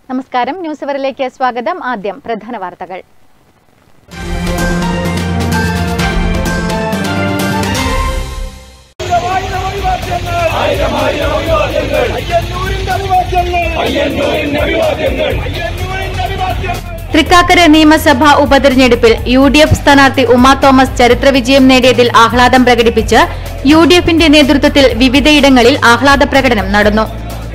നമസ്കാരം ന്യൂസ് അവറിലേക്ക് സ്വാഗതം ആദ്യം പ്രധാന വാർത്തകൾ തൃക്കാക്കര നിയമസഭാ ഉപതെരഞ്ഞെടുപ്പിൽ യു ഡി എഫ് സ്ഥാനാർത്ഥി ഉമാ തോമസ് ചരിത്ര വിജയം നേടിയതിൽ ആഹ്ലാദം പ്രകടിപ്പിച്ച് യു ഡി എഫിന്റെ നേതൃത്വത്തിൽ വിവിധയിടങ്ങളിൽ ആഹ്ലാദ പ്രകടനം നടന്നു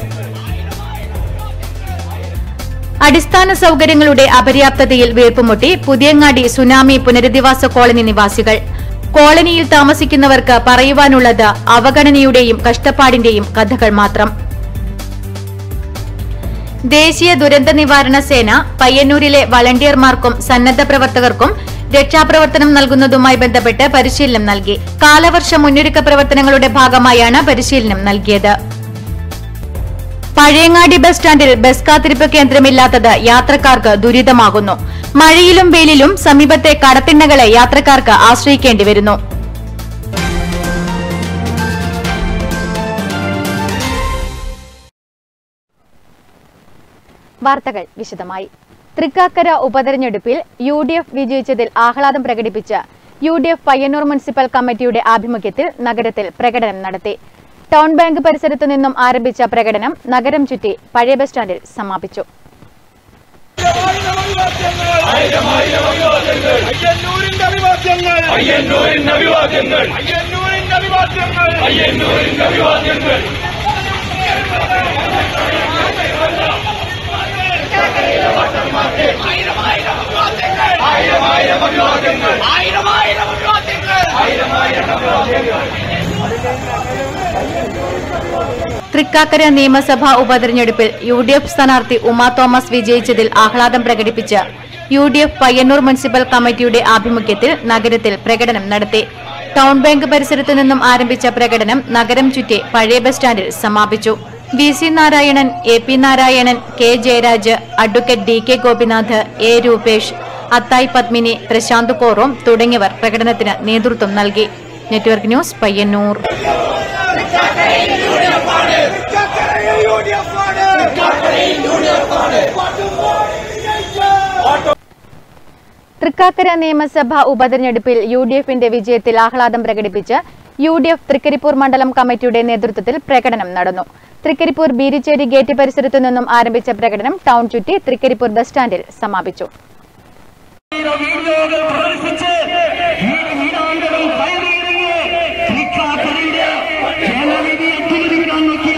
അടിസ്ഥാന സൗകര്യങ്ങളുടെ അപര്യാപ്തതയിൽ വീർപ്പുമുട്ടി പുതിയങ്ങാടി സുനാമി പുനരധിവാസ കോളനി നിവാസികൾ കോളനിയിൽ താമസിക്കുന്നവർക്ക് പറയുവാനുള്ളത് അവഗണനയുടെയും കഷ്ടപ്പാടിന്റെയും കഥകൾ മാത്രം ദേശീയ ദുരന്ത നിവാരണ സേന പയ്യന്നൂരിലെ വളണ്ടിയർമാർക്കും സന്നദ്ധ പ്രവർത്തകർക്കും രക്ഷാപ്രവർത്തനം നൽകുന്നതുമായി ബന്ധപ്പെട്ട് പരിശീലനം നൽകി കാലവർഷ മുന്നൊരുക്ക പ്രവർത്തനങ്ങളുടെ ഭാഗമായാണ് പരിശീലനം നൽകിയത് പഴയങ്ങാടി ബസ് സ്റ്റാൻഡിൽ ബസ് കാത്തിരിപ്പ് കേന്ദ്രമില്ലാത്തത് യാത്രക്കാർക്ക് ദുരിതമാകുന്നു മഴയിലും വെയിലിലും സമീപത്തെ കടത്തിണ്ണകളെ യാത്രക്കാർക്ക് ആശ്രയിക്കേണ്ടി വരുന്നു വാർത്തകൾ വിശദമായി തൃക്കാക്കര ഉപതെരഞ്ഞെടുപ്പിൽ യു ഡി എഫ് വിജയിച്ചതിൽ ആഹ്ലാദം പ്രകടിപ്പിച്ച് U D F Payyanur municipal കമ്മിറ്റിയുടെ ആഭിമുഖ്യത്തിൽ നഗരത്തിൽ പ്രകടനം നടത്തി ടൗൺ ബാങ്ക് പരിസരത്തു നിന്നും ആരംഭിച്ച പ്രകടനം നഗരം ചുറ്റി പഴയ ബസ് സ്റ്റാൻഡിൽ സമാപിച്ചു അയ്യന്നൂരിന്റെ അഭിവാദ്യങ്ങൾ അയ്യന്നൂരിന്റെ അഭിവാദ്യങ്ങൾ അയ്യന്നൂരിന്റെ അഭിവാദ്യങ്ങൾ അയ്യന്നൂരിന്റെ അഭിവാദ്യങ്ങൾ തൃക്കാക്കര നിയമസഭാ ഉപതെരഞ്ഞെടുപ്പിൽ യു ഡി എഫ് സ്ഥാനാർത്ഥി ഉമാ തോമസ് വിജയിച്ചതിൽ ആഹ്ലാദം പ്രകടിപ്പിച്ച് U D F Payyanur municipal കമ്മിറ്റിയുടെ ആഭിമുഖ്യത്തിൽ നഗരത്തിൽ പ്രകടനം നടത്തി ടൗൺ ബാങ്ക് പരിസരത്തു നിന്നും ആരംഭിച്ച പ്രകടനം നഗരം ചുറ്റി പഴയ ബസ് സ്റ്റാൻഡിൽ സമാപിച്ചു V C Narayanan A P Narayanan K Jayaraj advocate D K Gopinath A Rupesh Athayi Padmini Prashanth Korom തുടങ്ങിയവർ പ്രകടനത്തിന് നേതൃത്വം നൽകി നെറ്റ്വർക്ക് ന്യൂസ് പയ്യന്നൂർ തൃക്കാക്കര നിയമസഭാ ഉപതെരഞ്ഞെടുപ്പിൽ യു ഡി എഫിന്റെ വിജയത്തിൽ ആഹ്ലാദം പ്രകടിപ്പിച്ച് യു ഡി എഫ് തൃക്കരിപ്പൂർ മണ്ഡലം കമ്മിറ്റിയുടെ നേതൃത്വത്തിൽ പ്രകടനം നടന്നു തൃക്കരിപ്പൂർ ബീരിച്ചേരി ഗേറ്റ് പരിസരത്തു നിന്നും ആരംഭിച്ച പ്രകടനം ടൗൺ ചുറ്റി തൃക്കരിപ്പൂർ ബസ് സ്റ്റാൻഡിൽ സമാപിച്ചു വീഡിയോകൾ പ്രദർശിച്ച് ഈ വീടാങ്കണം കയറിയിറങ്ങി തൃക്കാക്കരയുടെ ജനവിധി അട്ടിമറിക്കാൻ നോക്കിയ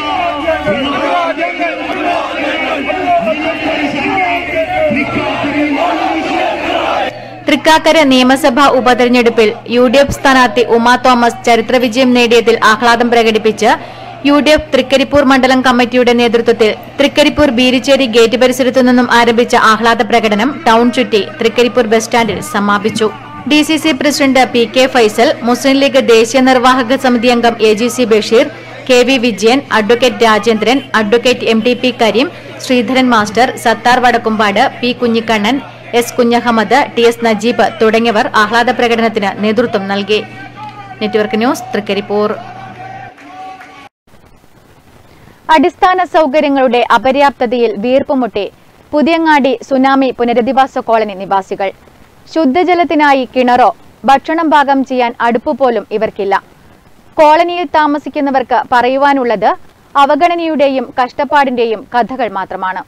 തൃക്കാക്കര നിയമസഭാ ഉപതെരഞ്ഞെടുപ്പിൽ യു ഡി എഫ് സ്ഥാനാർത്ഥി ഉമാ തോമസ് ചരിത്ര വിജയം നേടിയതിൽ ആഹ്ലാദം പ്രകടിപ്പിച്ച് യു ഡി എഫ് തൃക്കരിപ്പൂർ മണ്ഡലം കമ്മിറ്റിയുടെ നേതൃത്വത്തിൽ തൃക്കരിപ്പൂർ ബീരിച്ചേരി ഗേറ്റ് പരിസരത്തു നിന്നും ആരംഭിച്ച ആഹ്ലാദ പ്രകടനം ടൗൺ ചുറ്റി തൃക്കരിപ്പൂർ ബസ് സ്റ്റാൻഡിൽ സമാപിച്ചു D C C president P K Faisal Muslim League ദേശീയ നിർവാഹക സമിതി അംഗം A G C Basheer K V Vijayan advocate Rajendran advocate M T P Karim Sreedharan master Sathar Vadakkumpad P Kunhikannan S Kunhahammed T S Najeeb തുടങ്ങിയവർ ആഹ്ലാദ പ്രകടനത്തിന് നേതൃത്വം നൽകി നെറ്റ്വർക്ക് ന്യൂസ് തൃക്കരിപ്പൂർ അടിസ്ഥാന സൗകര്യങ്ങളുടെ അപര്യാപ്തതയിൽ വീർപ്പുമുട്ടി പുതിയങ്ങാടി സുനാമി പുനരധിവാസ കോളനി നിവാസികൾ ശുദ്ധജലത്തിനായി കിണറോ ഭക്ഷണം പാകം ചെയ്യാൻ അടുപ്പ് പോലും ഇവർക്കില്ല കോളനിയിൽ താമസിക്കുന്നവർക്ക് പറയുവാനുള്ളത് അവഗണനയുടെയും കഷ്ടപ്പാടിന്റെയും കഥകൾ മാത്രമാണ്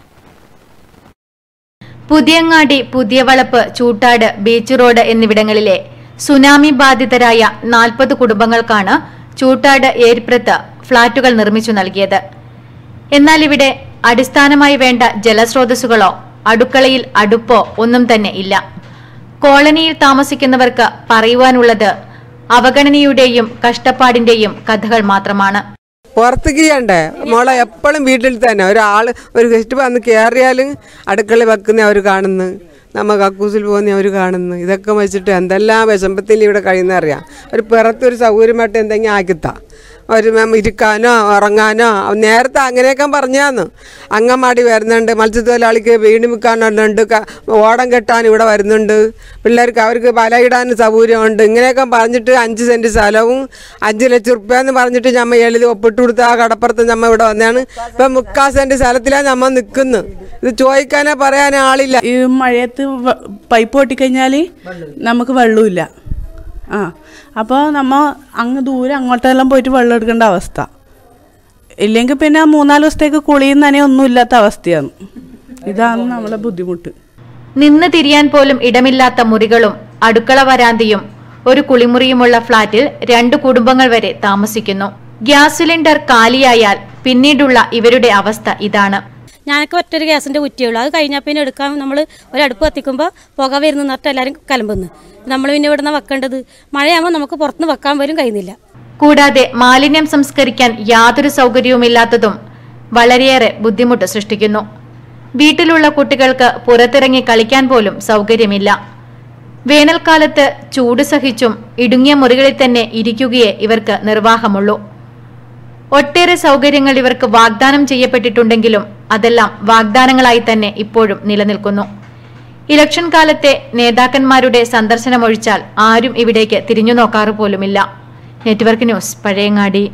പുതിയങ്ങാടി പുതിയ വളപ്പ് ചൂട്ടാട് ബീച്ച് റോഡ് എന്നിവിടങ്ങളിലെ സുനാമി ബാധിതരായ നാൽപ്പത് കുടുംബങ്ങൾക്കാണ് ചൂട്ടാട് ഏരിപ്രത്ത് ഫ്ളാറ്റുകൾ നിർമ്മിച്ചു നൽകിയത് എന്നാൽ ഇവിടെ അടിസ്ഥാനമായി വേണ്ട ജലസ്രോതസ്സുകളോ അടുക്കളയിൽ അടുപ്പോ ഒന്നും തന്നെ ഇല്ല കോളനിയിൽ താമസിക്കുന്നവർക്ക് പറയുവാനുള്ളത് അവഗണനയുടെയും കഷ്ടപ്പാടിന്റെയും കഥകൾ മാത്രമാണ് പുറത്തേക്ക് ചെയ്യണ്ടേ മോളെ എപ്പോഴും വീട്ടിൽ തന്നെ ഒരാൾ ഒരു ഗസ്റ്റ് വന്ന് കയറിയാലും അടുക്കള വെക്കുന്ന അവർ കാണുന്നു നമ്മ കക്കൂസിൽ പോകുന്ന അവർ കാണുന്നു ഇതൊക്കെ വെച്ചിട്ട് എന്തെല്ലാം വിഷമത്തിൽ ഇവിടെ കഴിയുന്ന അറിയാം ഒരു പുറത്തൊരു സൗകര്യമായിട്ട് എന്തെങ്കിലും ആക്കിത്താ ഒരു മ- ഇരിക്കാനോ ഉറങ്ങാനോ നേരത്തെ അങ്ങനെയൊക്കെ പറഞ്ഞാന്ന് അങ്ങമാടി വരുന്നുണ്ട് മത്സ്യത്തൊഴിലാളിക്ക് വീട് വിൽക്കാനുണ്ട് ക- ഓടം കെട്ടാൻ ഇവിടെ വരുന്നുണ്ട് പിള്ളേർക്ക് അവർക്ക് വലയിടാൻ സൗകര്യമുണ്ട് ഇങ്ങനെയൊക്കെ പറഞ്ഞിട്ട് അഞ്ച് സെൻറ്റ് സ്ഥലവും അഞ്ച് ലക്ഷം റുപ്യ എന്ന് പറഞ്ഞിട്ട് ഞമ്മ എഴുതി ഒപ്പിട്ട് കൊടുത്ത് ആ കടപ്പുറത്ത് ഞമ്മ ഇവിടെ വന്നതാണ് ഇപ്പം മുക്കാൽ സെൻറ്റ് സ്ഥലത്തിലാണ് ഞമ്മ നിൽക്കുന്നത് ഇത് ചോദിക്കാനോ പറയാനോ ആളില്ല ഈ മഴയത്ത് വ- പൈപ്പ് പൊട്ടിക്കഴിഞ്ഞാൽ നമുക്ക് വെള്ളമില്ല ആ അപ്പോൾ നമ്മൾ അങ്ങ് ദൂരെ അങ്ങോട്ടെല്ലാം പോയിട്ട് വെള്ളം എടുക്കേണ്ട അവസ്ഥ ഇല്ലെങ്കിൽ പിന്നെ മൂന്നാല് ദിവസത്തേക്ക് കുളിയും തന്നെ ഒന്നും ഇല്ലാത്ത അവസ്ഥയാണ് ഇതാണ് നമ്മളെ ബുദ്ധിമുട്ട് നിന്ന് തിരിയാൻ പോലും ഇടമില്ലാത്ത മുറികളും അടുക്കള വരാന്തിയും ഒരു കുളിമുറിയുമുള്ള ഫ്ളാറ്റിൽ രണ്ട് കുടുംബങ്ങൾ വരെ താമസിക്കുന്നു ഗ്യാസ് സിലിണ്ടർ കാലിയായാൽ പിന്നീടുള്ള ഇവരുടെ അവസ്ഥ ഇതാണ് ഞാനൊക്കെ ഒറ്റൊരു ഗ്യാസിൻ്റെ കുറ്റിയുള്ളൂ അത് കഴിഞ്ഞാൽ പിന്നെ എടുക്കാൻ നമ്മൾ ഒരടുപ്പ് കത്തിക്കുമ്പോൾ പുക വരുന്ന നട്ട് എല്ലാവരും കലമ്പുന്നു നമ്മൾ പിന്നെ ഇവിടുന്ന് വെക്കേണ്ടത് മഴയാകുമ്പോൾ നമുക്ക് പുറത്തുനിന്ന് വെക്കാൻ പോലും കഴിയുന്നില്ല കൂടാതെ മാലിന്യം സംസ്കരിക്കാൻ യാതൊരു സൗകര്യവുമില്ലാത്തതും വളരെയേറെ ബുദ്ധിമുട്ട് സൃഷ്ടിക്കുന്നു വീട്ടിലുള്ള കുട്ടികൾക്ക് പുറത്തിറങ്ങി കളിക്കാൻ പോലും സൗകര്യമില്ല വേനൽക്കാലത്ത് ചൂട് സഹിച്ചും ഇടുങ്ങിയ മുറികളിൽ തന്നെ ഇരിക്കുകയേ ഇവർക്ക് നിർവാഹമുള്ളൂ ഒട്ടേറെ സൗകര്യങ്ങൾ ഇവർക്ക് വാഗ്ദാനം ചെയ്യപ്പെട്ടിട്ടുണ്ടെങ്കിലും അതെല്ലാം വാഗ്ദാനങ്ങളായി തന്നെ ഇപ്പോഴും നിലനിൽക്കുന്നു ഇലക്ഷൻ കാലത്തെ നേതാക്കന്മാരുടെ സന്ദർശനമൊഴിച്ചാൽ ആരും ഇവിടേക്ക് തിരിഞ്ഞു നോക്കാറ് പോലുമില്ല നെറ്റ്വർക്ക് ന്യൂസ് പഴയങ്ങാടി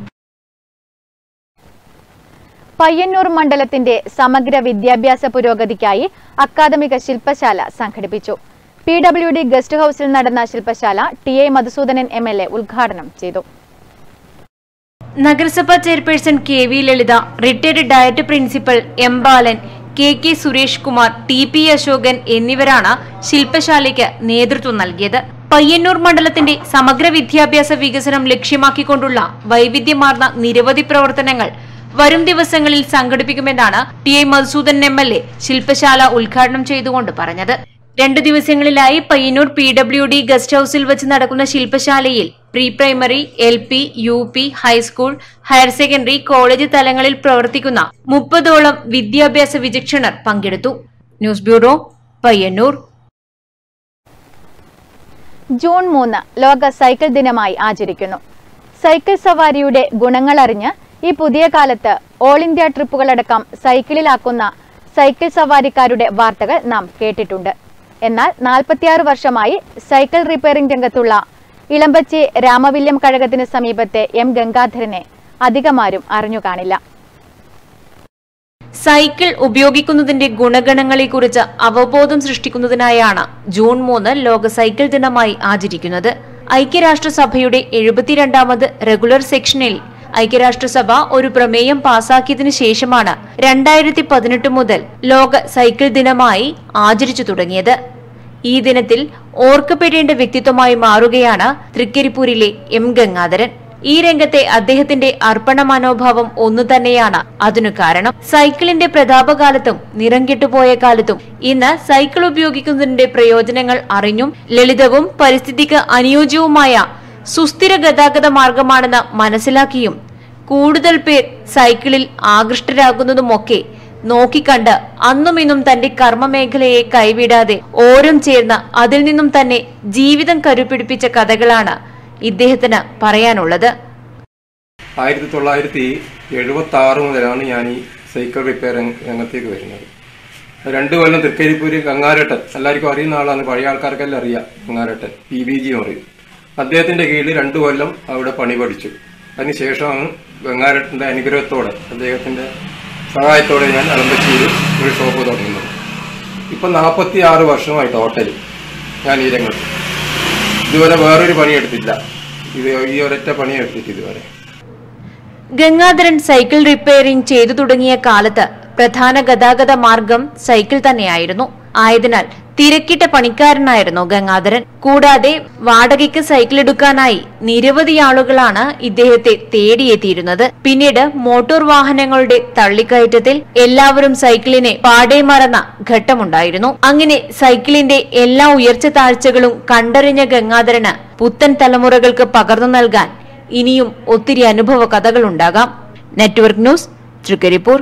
പയ്യന്നൂർ മണ്ഡലത്തിന്റെ സമഗ്ര വിദ്യാഭ്യാസ പുരോഗതിക്കായി അക്കാദമിക ശില്പശാല സംഘടിപ്പിച്ചു പി ഡബ്ല്യു ഡി ഗസ്റ്റ് ഹൌസിൽ നടന്ന ശില്പശാല T A Madhusudanan M L A ഉദ്ഘാടനം ചെയ്തു നഗരസഭാ chairperson K V Lalitha retired DIET principal M Balan K K Suresh Kumar T P Ashokan എന്നിവരാണ് ശില്പശാലയ്ക്ക് നേതൃത്വം നൽകിയത് പയ്യന്നൂർ മണ്ഡലത്തിന്റെ സമഗ്ര വിദ്യാഭ്യാസ വികസനം ലക്ഷ്യമാക്കിക്കൊണ്ടുള്ള വൈവിധ്യമാർന്ന നിരവധി പ്രവർത്തനങ്ങൾ വരും ദിവസങ്ങളിൽ സംഘടിപ്പിക്കുമെന്നാണ് T I Madhusudan M L A ശില്പശാല ഉദ്ഘാടനം ചെയ്തുകൊണ്ട് പറഞ്ഞത് രണ്ടു ദിവസങ്ങളിലായി Payyanur P W D guest ഹൌസിൽ വെച്ച് നടക്കുന്ന ശില്പശാലയിൽ pre primary L P U P high school higher secondary college തലങ്ങളിൽ പ്രവർത്തിക്കുന്ന മുപ്പതോളം വിദ്യാഭ്യാസ വിചക്ഷണർ പങ്കെടുത്തു ന്യൂസ് ബ്യൂറോ പയ്യന്നൂർ ജൂൺ മൂന്ന് ലോക സൈക്കിൾ ദിനമായി ആചരിക്കുന്നു സൈക്കിൾ സവാരിയുടെ ഗുണങ്ങളറിഞ്ഞ് ഈ പുതിയ കാലത്ത് ഓൾ ഇന്ത്യ ട്രിപ്പുകളടക്കം സൈക്കിളിലാക്കുന്ന സൈക്കിൾ സവാരിക്കാരുടെ വാർത്തകൾ നാം കേട്ടിട്ടുണ്ട് എന്നാൽ നാൽപ്പത്തിയാറ് വർഷമായി സൈക്കിൾ റിപ്പയറിംഗ് രംഗത്തുള്ള ഇളമ്പച്ചി രാമവില്യം കഴകത്തിന് സമീപത്തെ എം ഗംഗാധരനെ അധികമാരും അറിഞ്ഞു കാണില്ല സൈക്കിൾ ഉപയോഗിക്കുന്നതിന്റെ ഗുണഗണങ്ങളെക്കുറിച്ച് അവബോധം സൃഷ്ടിക്കുന്നതിനായാണ് ജൂൺ മൂന്ന് ലോക സൈക്കിൾ ദിനമായി ആചരിക്കുന്നത് ഐക്യരാഷ്ട്രസഭയുടെ എഴുപത്തിരണ്ടാമത് റെഗുലർ സെക്ഷനിൽ ഐക്യരാഷ്ട്രസഭ ഒരു പ്രമേയം പാസാക്കിയതിനു ശേഷമാണ് രണ്ടായിരത്തി പതിനെട്ട് മുതൽ ലോക സൈക്കിൾ ദിനമായി ആചരിച്ചു തുടങ്ങിയത് ഈ ദിനത്തിൽ ഓർക്കപ്പെടേണ്ട വ്യക്തിത്വമായി മാറുകയാണ് തൃക്കരിപ്പൂരിലെ എം ഗംഗാധരൻ ഈ രംഗത്തെ അദ്ദേഹത്തിന്റെ അർപ്പണ മനോഭാവം ഒന്നു തന്നെയാണ് അതിനു കാരണം സൈക്കിളിന്റെ പ്രതാപകാലത്തും നിറം കെട്ടുപോയ കാലത്തും ഇന്ന് സൈക്കിൾ ഉപയോഗിക്കുന്നതിന്റെ പ്രയോജനങ്ങൾ അറിഞ്ഞും ലളിതവും പരിസ്ഥിതിക്ക് അനുയോജ്യവുമായ സുസ്ഥിര ഗതാഗത മാർഗമാണെന്ന് മനസ്സിലാക്കിയും കൂടുതൽ പേർ സൈക്കിളിൽ ആകൃഷ്ടരാകുന്നതുമൊക്കെ നോക്കിക്കണ്ട് അന്നും ഇന്നും തന്റെ കർമ്മമേഖലയെ കൈവിടാതെ ഓരം ചേർന്ന് അതിൽ നിന്നും തന്നെ ജീവിതം കരുപിടിപ്പിച്ച കഥകളാണ് ഇദ്ദേഹത്തിന് പറയാനുള്ളത് ആയിരത്തി തൊള്ളായിരത്തി എഴുപത്തി ആറ് മുതലാണ് ഞാൻ ഈ സൈക്കിൾ റിപ്പയർ രംഗത്തേക്ക് വരുന്നത് രണ്ട് കൊല്ലം തൃക്കരിപ്പൂര് ഗംഗാരട്ടൻ എല്ലാവർക്കും അറിയുന്ന ആളാണ് പഴയ ആൾക്കാർക്കെല്ലാം അറിയാം ഗംഗാരട്ടൻ പി ബി ജി എന്ന് പറയും അദ്ദേഹത്തിന്റെ കീഴിൽ രണ്ടു കൊല്ലം അവിടെ പണി പഠിച്ചു അതിനുശേഷമാണ് ഗംഗാരട്ടന്റെ അനുഗ്രഹത്തോടെ അദ്ദേഹത്തിന്റെ സഹായത്തോടെ ഞാൻ അലമ്പശ്ശേരി ഒരു ഷോപ്പ് തുടങ്ങുന്നത് ഇപ്പം നാൽപ്പത്തി ആറ് വർഷമായി ടോട്ടൽ ഞാൻ ഈ രംഗത്ത് ഇതുവരെ വേറൊരു പണി എടുത്തില്ല ഇത് ഈ ഒരൊറ്റ പണി എടുത്തിട്ട് ഇതുവരെ ഗംഗാധരൻ സൈക്കിൾ റിപ്പയറിംഗ് ചെയ്തു തുടങ്ങിയ കാലത്ത് പ്രധാന ഗതാഗത മാർഗം സൈക്കിൾ തന്നെയായിരുന്നു ആയതിനാൽ തിരക്കിട്ട പണിക്കാരനായിരുന്നു ഗംഗാധരൻ കൂടാതെ വാടകയ്ക്ക് സൈക്കിൾ എടുക്കാനായി നിരവധി ആളുകളാണ് ഇദ്ദേഹത്തെ തേടിയെത്തിയിരുന്നത് പിന്നീട് മോട്ടോർ വാഹനങ്ങളുടെ തള്ളിക്കയറ്റത്തിൽ എല്ലാവരും സൈക്കിളിനെ പാടെ മറന്ന ഘട്ടമുണ്ടായിരുന്നു അങ്ങനെ സൈക്കിളിന്റെ എല്ലാ ഉയർച്ച താഴ്ചകളും കണ്ടറിഞ്ഞ ഗംഗാധരന് പുത്തൻ തലമുറകൾക്ക് പകർന്നു നൽകാൻ ഇനിയും ഒത്തിരി അനുഭവ കഥകളുണ്ടാകാം network news Thrikaripur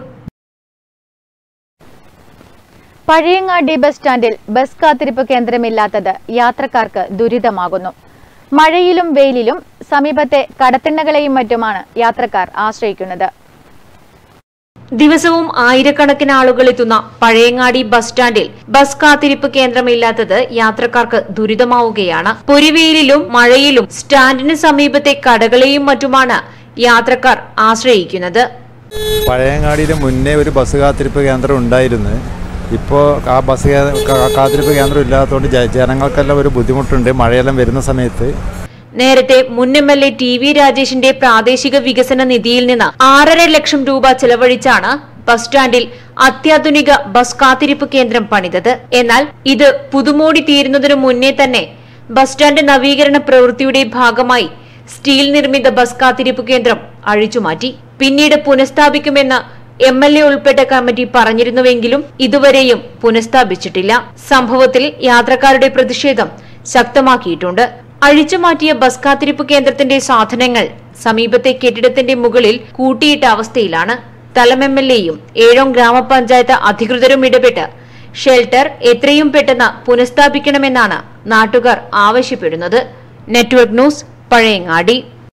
Pazhayangadi bus സ്റ്റാൻഡിൽ ബസ് കാത്തിരിപ്പ് കേന്ദ്രമില്ലാത്തത് യാത്രക്കാർക്ക് ദുരിതമാകുന്നു മഴയിലും വെയിലിലും സമീപത്തെ കടത്തിണ്ണകളെയും മറ്റുമാണ് യാത്രക്കാർ ആശ്രയിക്കുന്നത് ദിവസവും ആയിരക്കണക്കിന് ആളുകൾ എത്തുന്ന പഴയങ്ങാടി ബസ് സ്റ്റാൻഡിൽ ബസ് കാത്തിരിപ്പ് കേന്ദ്രമില്ലാത്തത് യാത്രക്കാർക്ക് ദുരിതമാവുകയാണ് പൊരിവെയിലിലും മഴയിലും സ്റ്റാൻഡിന് സമീപത്തെ കടകളെയും മറ്റുമാണ് യാത്രക്കാർ ആശ്രയിക്കുന്നത് പഴയങ്ങാടിയിൽ മുന്നേ ഒരു ബസ് കാത്തിരിപ്പ് കേന്ദ്രം ഉണ്ടായിരുന്നു ഇപ്പോൾ ആ ബസ് കേ- കാ- കാത്തിരിപ്പ് കേന്ദ്രം ഇല്ലാത്തതുകൊണ്ട് ജ- ജനങ്ങൾക്കെല്ലാം ഒരു ബുദ്ധിമുട്ടുണ്ട് മഴയെല്ലാം വരുന്ന സമയത്ത് നേരത്തെ മുൻ M L A T V രാജേഷിന്റെ പ്രാദേശിക വികസന നിധിയിൽ നിന്ന് ആറര ലക്ഷം രൂപ ചെലവഴിച്ചാണ് ബസ് സ്റ്റാൻഡിൽ അത്യാധുനിക ബസ് കാത്തിരിപ്പ് കേന്ദ്രം പണിതത് എന്നാൽ ഇത് പുതുമോടി തീരുന്നതിനു മുന്നേ തന്നെ ബസ് സ്റ്റാൻഡ് നവീകരണ പ്രവൃത്തിയുടെ ഭാഗമായി സ്റ്റീൽ നിർമ്മിത ബസ് കാത്തിരിപ്പ് കേന്ദ്രം അഴിച്ചുമാറ്റി പിന്നീട് പുനഃസ്ഥാപിക്കുമെന്ന് എം എൽ എ ഉൾപ്പെട്ട കമ്മിറ്റി പറഞ്ഞിരുന്നുവെങ്കിലും ഇതുവരെയും പുനഃസ്ഥാപിച്ചിട്ടില്ല സംഭവത്തിൽ യാത്രക്കാരുടെ പ്രതിഷേധം ശക്തമാക്കിയിട്ടുണ്ട് അഴിച്ചുമാറ്റിയ ബസ് കാത്തിരിപ്പ് കേന്ദ്രത്തിന്റെ സാധനങ്ങൾ സമീപത്തെ കെട്ടിടത്തിന്റെ മുകളിൽ കൂട്ടിയിട്ട അവസ്ഥയിലാണ് തലം എം എൽ എയും ഏഴോം ഗ്രാമപഞ്ചായത്ത് അധികൃതരും ഇടപെട്ട് ഷെൽട്ടർ എത്രയും പെട്ടെന്ന് പുനഃസ്ഥാപിക്കണമെന്നാണ് നാട്ടുകാർ ആവശ്യപ്പെടുന്നത് നെറ്റ്വർക്ക് ന്യൂസ് പഴയങ്ങാടി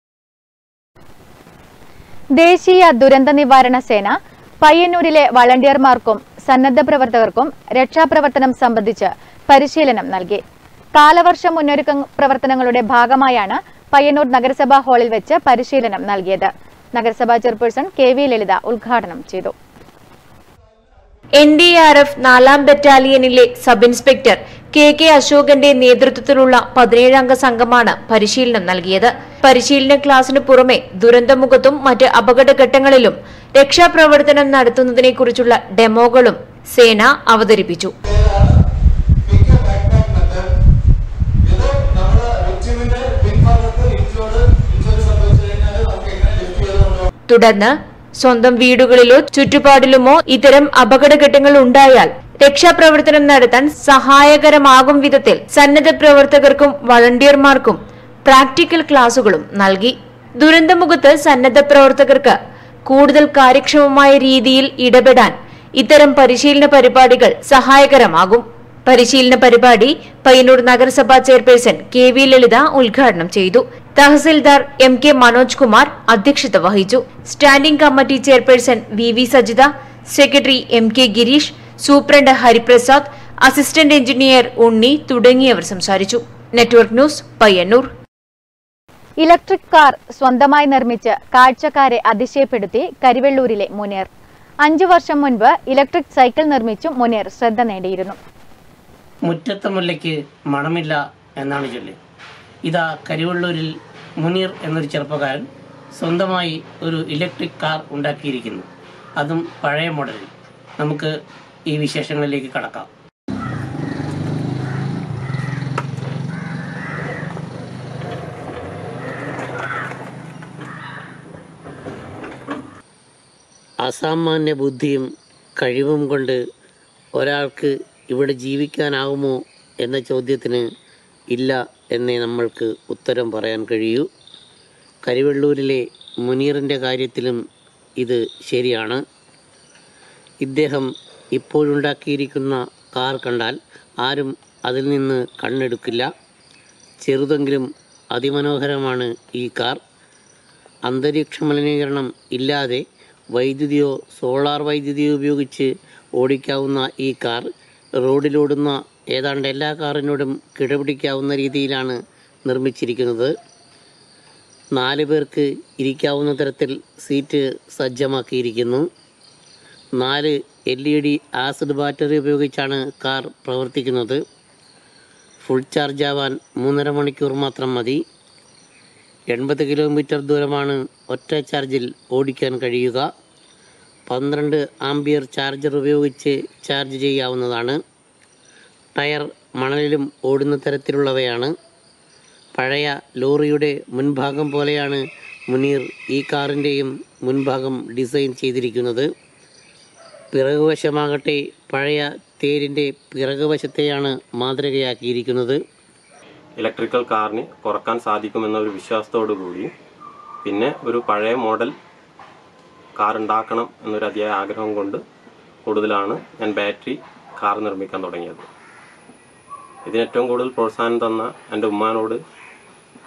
ദേശീയ ദുരന്ത നിവാരണ സേന പയ്യന്നൂരിലെ വളണ്ടിയർമാർക്കും സന്നദ്ധ പ്രവർത്തകർക്കും രക്ഷാപ്രവർത്തനം സംബന്ധിച്ച് പരിശീലനം നൽകി കാലവർഷ മുന്നൊരുക്ക പ്രവർത്തനങ്ങളുടെ ഭാഗമായാണ് പയ്യന്നൂർ നഗരസഭാ ഹാളിൽ വെച്ച് പരിശീലനം നൽകിയത് നഗരസഭാ ചെയർപേഴ്സൺ കെ വി ലളിത ഉദ്ഘാടനം ചെയ്തു എൻ ഡി ആർ എഫ് നാലാം ബറ്റാലിയനിലെ സബ് ഇൻസ്പെക്ടർ കെ കെ അശോകന്റെ നേതൃത്വത്തിലുള്ള പതിനേഴംഗ സംഘമാണ് പരിശീലനം നൽകിയത് പരിശീലന ക്ലാസിന് പുറമെ ദുരന്തമുഖത്തും മറ്റ് അപകടഘട്ടങ്ങളിലും രക്ഷാപ്രവർത്തനം നടത്തുന്നതിനെക്കുറിച്ചുള്ള ഡെമോകളും സേന അവതരിപ്പിച്ചു തുടർന്ന് സ്വന്തം വീടുകളിലോ ചുറ്റുപാടിലുമോ ഇത്തരം അപകടഘട്ടങ്ങൾ ഉണ്ടായാൽ രക്ഷാപ്രവർത്തനം നടത്താൻ സഹായകരമാകും വിധത്തിൽ സന്നദ്ധ പ്രവർത്തകർക്കും വളണ്ടിയർമാർക്കും പ്രാക്ടിക്കൽ ക്ലാസുകളും നൽകി ദുരന്തമുഖത്ത് സന്നദ്ധ പ്രവർത്തകർക്ക് കൂടുതൽ കാര്യക്ഷമമായ രീതിയിൽ ഇടപെടാൻ ഇത്തരം പരിശീലന പരിപാടികൾ സഹായകരമാകും പരിശീലന പരിപാടി പയ്യന്നൂർ നഗരസഭാ ചെയർപേഴ്സൺ കെ വി ലളിത ഉദ്ഘാടനം ചെയ്തു തഹസിൽദാർ എം കെ മനോജ് കുമാർ അധ്യക്ഷത വഹിച്ചു standing committee chairperson V V Sajitha secretary M K Girish superintendent Hariprasad assistant engineer Unni തുടങ്ങിയവർ സംസാരിച്ചു network news Payyanur electric car സ്വന്തമായി നിർമ്മിച്ച് കാഴ്ചക്കാരെ അതിശയപ്പെടുത്തി കരിവെള്ളൂരിലെ മുനീർ അഞ്ചു വർഷം മുൻപ് ഇലക്ട്രിക് സൈക്കിൾ നിർമ്മിച്ചും മുനീർ ശ്രദ്ധ നേടിയിരുന്നു മുറ്റത്തെ മുല്ലയ്ക്ക് മണമില്ല എന്നാണ് ചൊല്ല് ഇതാ കരിവള്ളൂരിൽ മുനീർ എന്നൊരു ചെറുപ്പക്കാരൻ സ്വന്തമായി ഒരു ഇലക്ട്രിക് കാർ ഉണ്ടാക്കിയിരിക്കുന്നു അതും പഴയ മോഡലിൽ നമുക്ക് ഈ വിശേഷങ്ങളിലേക്ക് കടക്കാം അസാമാന്യ ബുദ്ധിയും കഴിവും കൊണ്ട് ഒരാൾക്ക് ഇവിടെ ജീവിക്കാനാകുമോ എന്ന ചോദ്യത്തിന് ഇല്ല എന്നേ നമ്മൾക്ക് ഉത്തരം പറയാൻ കഴിയൂ കരിവെള്ളൂരിലെ മുനീറിൻ്റെ കാര്യത്തിലും ഇത് ശരിയാണ് ഇദ്ദേഹം ഇപ്പോഴുണ്ടാക്കിയിരിക്കുന്ന കാർ കണ്ടാൽ ആരും അതിൽ നിന്ന് കണ്ണെടുക്കില്ല ചെറുതെങ്കിലും അതിമനോഹരമാണ് ഈ കാർ അന്തരീക്ഷ മലിനീകരണം ഇല്ലാതെ വൈദ്യുതിയോ സോളാർ വൈദ്യുതിയോ ഉപയോഗിച്ച് ഓടിക്കാവുന്ന ഈ കാർ റോഡിലോടുന്ന ഏതാണ്ട് എല്ലാ കാറിനോടും കിടപിടിക്കാവുന്ന രീതിയിലാണ് നിർമ്മിച്ചിരിക്കുന്നത് നാല് പേർക്ക് ഇരിക്കാവുന്ന തരത്തിൽ സീറ്റ് സജ്ജമാക്കിയിരിക്കുന്നു നാല് L E D acid battery ഉപയോഗിച്ചാണ് കാർ പ്രവർത്തിക്കുന്നത് ഫുൾ ചാർജ് ആവാൻ മൂന്നര മണിക്കൂർ മാത്രം മതി എൺപത് കിലോമീറ്റർ ദൂരമാണ് ഒറ്റ ചാർജിൽ ഓടിക്കാൻ കഴിയുക പന്ത്രണ്ട് ആംബിയർ ചാർജർ ഉപയോഗിച്ച് ചാർജ് ചെയ്യാവുന്നതാണ് ടയർ മണലിലും ഓടുന്ന തരത്തിലുള്ളവയാണ് പഴയ ലോറിയുടെ മുൻഭാഗം പോലെയാണ് മുനീർ ഈ കാറിൻ്റെയും മുൻഭാഗം ഡിസൈൻ ചെയ്തിരിക്കുന്നത് പിറകുവശമാകട്ടെ പഴയ തേരിൻ്റെ പിറകുവശത്തെയാണ് മാതൃകയാക്കിയിരിക്കുന്നത് ഇലക്ട്രിക്കൽ കാറിന് കുറക്കാൻ സാധിക്കുമെന്ന ഒരു വിശ്വാസത്തോടു കൂടി പിന്നെ ഒരു പഴയ മോഡൽ കാർ ഉണ്ടാക്കണം എന്നൊരു അതിയായ ആഗ്രഹം കൊണ്ട് കൂടുതലാണ് ഞാൻ ബാറ്ററി കാർ നിർമ്മിക്കാൻ തുടങ്ങിയത് ഇതിന് ഏറ്റവും കൂടുതൽ പ്രോത്സാഹനം തന്ന എൻ്റെ ഉമ്മാനോട്